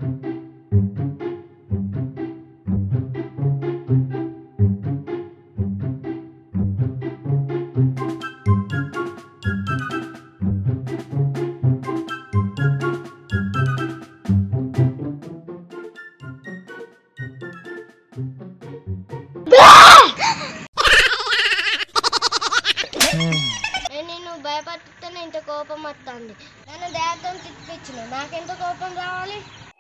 నేను నిన్ను భయపడుతూనే ఇంత కోపం వస్తుంది నన్ను దేవతను తిప్పించిన నాకెంత కోపం రావాలి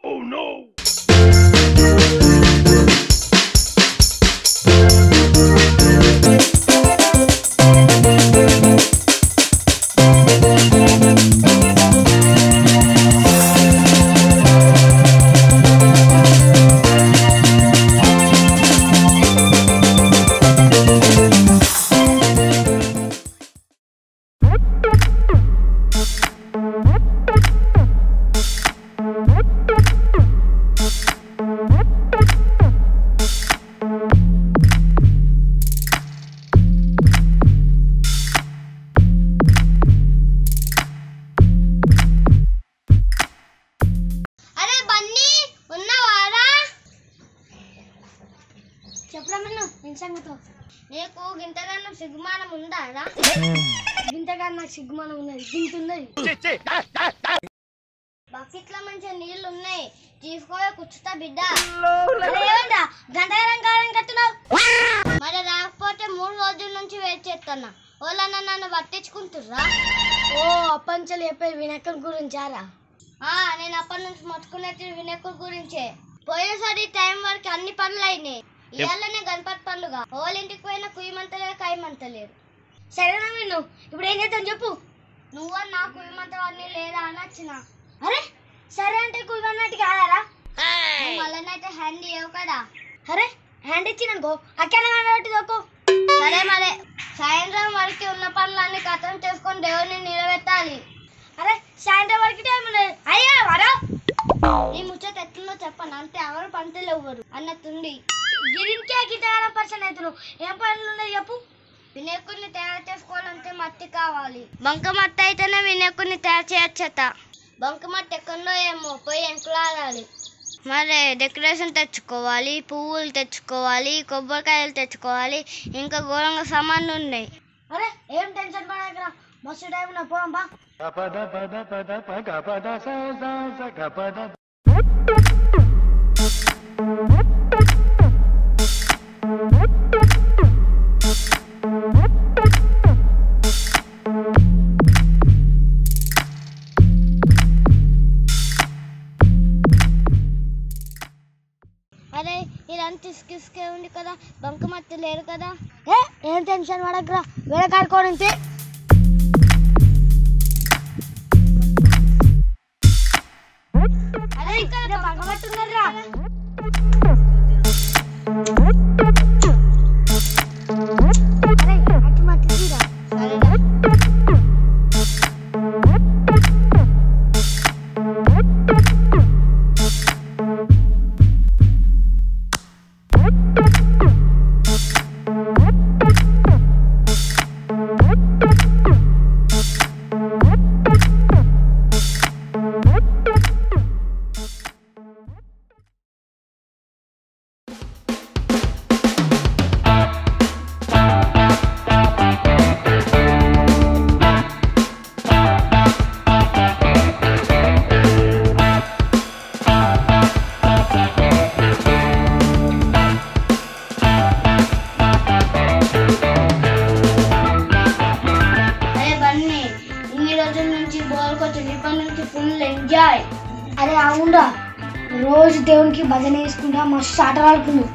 అరే బన్నీ ఉన్నవారా చెప్పరా మన సంగతో నీకు గింతగానం సిగ్గుమానం ఉందారా గింతగా నాకు సిగ్గుమానం ఉన్నది గింత ఉన్నది బకెట్లో మంచిగా నీళ్లు ఉన్నాయి తీసుకోవే కూర్చుతా బిడ్డ గంటగారం కాలం కట్టున్నావు మరి రాకపోతే మూడు రోజుల నుంచి వెయిట్ చేస్తున్నా వాళ్ళన్న నన్ను పట్టించుకుంటుర్రా ఓ అప్పంచలు చెప్పేది వినాయకుడి గురించారా ఆ నేను అప్పటి నుంచి మొత్తుకునేది వినాయకుడి గురించే పోయేసరి టైం వరకు అన్ని పనులు అయినాయి ఇవాళనే గణపతి పండుగ వాళ్ళ ఇంటికి పోయినా కుయ్యమంతలేదు కైమంతలేదు సరేనా విన్ను ఇప్పుడు ఏం చేద్దాం చెప్పు నువ్వు నా కుయ్యమంతవన్నీ లేదా అని వచ్చిన అరే సరే అంటే కుయ్యమన్నట్టు కాదారా మళ్ళనైతే హ్యాండ్ ఇవ్వవు కదా అరే హ్యాండ్ ఇచ్చిననుకో అక్కడ దొక్కు సరే మరి సాయంత్రం వరకు ఉన్న పనులన్నీ కథం చేసుకొని దేవుడిని నిలబెట్టాలి అరే సాయంత్రం వరకు టైం ఉన్నది అయ్యా వరా ఈ ముచ్చట ఎట్లుందో చెప్పను అంతే ఎవరు పంతులు ఎవ్వరు అన్నట్టుంది గిరికే గితగారం పర్సన్ అవుతున్నావు ఏం పనులు ఉన్నాయి చెప్పు వినాయకుడిని తయారు చేసుకోవాలంటే మట్టి కావాలి బంక మట్టి అయితేనే వినాయకుడిని తయారు చేయొచ్చట బంక మట్టి ఎక్కడో ఏమో పోయి ఎంకులాడాలి మరి డెకరేషన్ తెచ్చుకోవాలి పువ్వులు తెచ్చుకోవాలి కొబ్బరికాయలు తెచ్చుకోవాలి ఇంకా ఘోరంగా సామాన్లు ఉన్నాయి అరే ఏం టెన్షన్ పడకరా మస్తు టైం నా పోదాం బా అరే ఇదంతా ఇసుకిసుకే ఉంది కదా బంకమత్తి లేరు కదా ఏ ఏం టెన్షన్ పడకరా వేరే కాడుకోవడానికి అరే ఇక్కడ బంకమట్టి ఉన్నారా అరే అట్టి మట్టి తీరా సరేనా అరే బన్నీ ఇన్ని రోజుల నుంచి బోల్కొచ్చింది ఇప్పటి నుంచి ఫుల్ ఎంజాయ్ అరే అవునరా రోజు దేవునికి భజన చేసుకుంటా మస్తు ఆటలు ఆడుకుందాం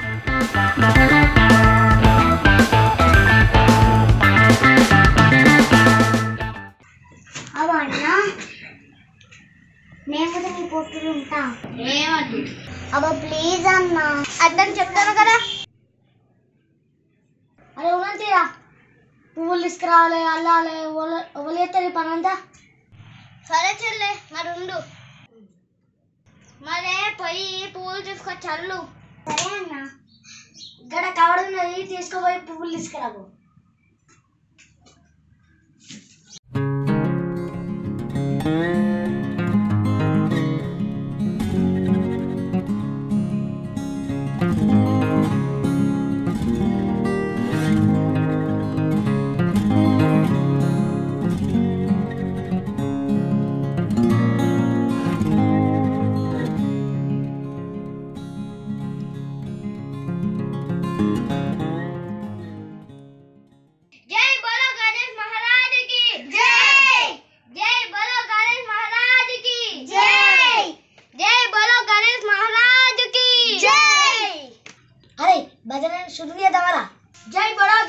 అవన్నా నేను కూడా నీ పొట్టులు ఉంటా ఏమద్దు అబ్బా ప్లీజ్ అన్నా అర్థం చెప్తాను కదా అరే ఉన్నంతీరా పువ్వులు తీసుకురావాలి అల్లాలి వదిలేస్తుంది పని అంతా సరే చెల్లె మరి ఉండు మరే పోయి పువ్వులు తీసుకొచ్చి అల్లు సరే అన్న ఇక్కడ కవడున్నది తీసుకుపోయి పువ్వులు తీసుకురాబో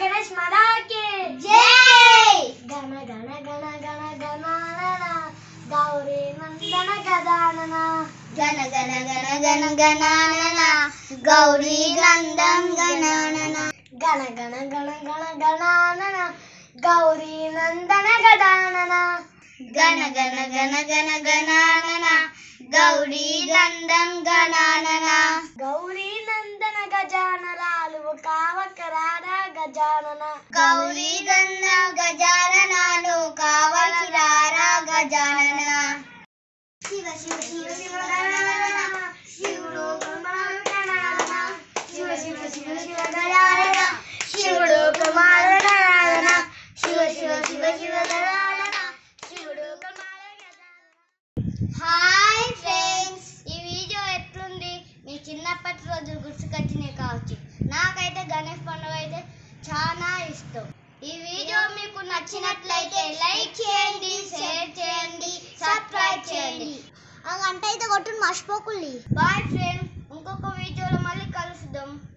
గణేష్ మహారాజ్కి జై గణ గణ గణ గణ గణానన గౌరీ నందన గదానన గణ గణ గణ గణ గణానన గౌరీ నందం గణానన గణ గణ గణ గణ గణానన గౌరీ నందన గదానన గణ గణ గణ గణ గణానన గౌరీ నందం గణానన గౌరీ నందన గజానలాలు కావకరారా గజానన గౌరీ నంద గజాననాలు కావకిరారా గజానన శివ శివ శివ శివ గణానన శివుడు కుమారు గణానన శివ శివ శివ శివ గణానన శివుడు కుమారు గణానన శివ శివ శివ శివ గణానన శివుడు కుమారు గణానన హాయ్ ఫ్రెండ్స్ ఈ వీడియో ఎట్లుంది మీ చిన్నప్పటి రోజులు గుర్తుకొచ్చినాయి కావచ్చు నాకైతే గణేష్ పండుగ అయితే చాలా ఇష్టం ఈ వీడియో మీకు నచ్చినట్లయితే లైక్ చేయండి షేర్ చేయండి సబ్స్క్రైబ్ చేయండి ఆ గంట అయితే కొట్టుని మర్చిపోకండి బాయ్ ఫ్రెండ్స్ ఇంకొక వీడియోలో మళ్ళీ కలుద్దాం